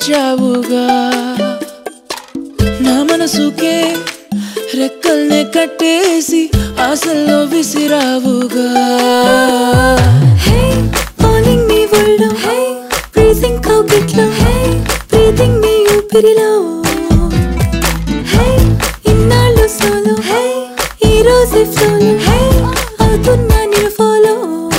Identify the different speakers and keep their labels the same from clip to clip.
Speaker 1: మార్చావుగా నా మనసుకే రెక్కల్నే కట్టేసి ఆశల్లో విసిరావుగా
Speaker 2: Hey, falling నీ ఒళ్ళో Hey, breathing కౌగిట్లో Hey, breathing నీ ఊపిరిలో Hey, ఇన్నాళ్ళు solo Hey, ఈ రోజే ఫ్లోలో Hey, అవుతున్నా నేను follow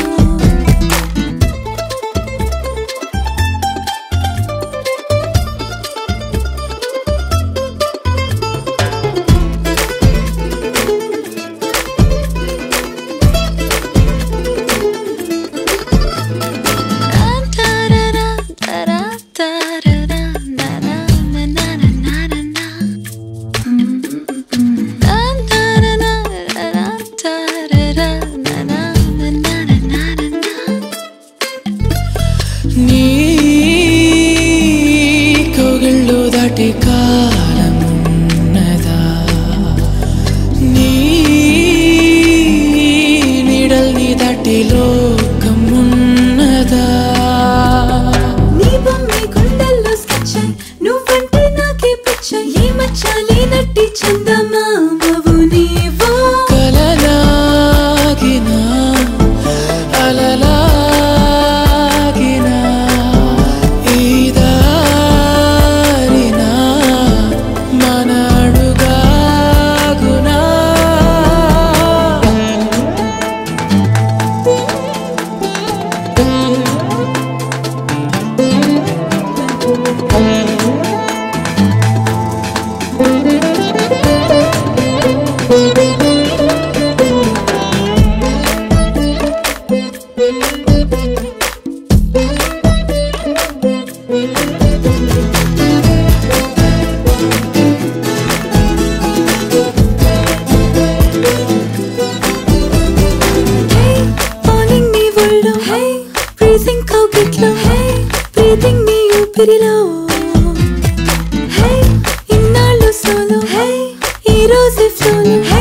Speaker 1: నీ కౌగిళ్ళు దాటి కాలం ఉన్నదా నీ నీడల్ని దాటి లోకం ఉన్నదా
Speaker 2: నీ బొమ్మే గుండెల్లో sketch అయ్, నువ్వంటే నాకే పిచ్చ ఈ మచ్చ లేనట్టి చందమామవు నీవో
Speaker 1: కలలాగిన అలలాగిన ఈ దారిన మన అడుగాగునా
Speaker 2: Hey, falling నీ ఒళ్ళో Hey, breathing కౌగిట్లో Hey, breathing నీ ఊపిరిలో Hey, ఇన్నాళ్ళు solo Hey, ఈ రోజే ఫ్లోలో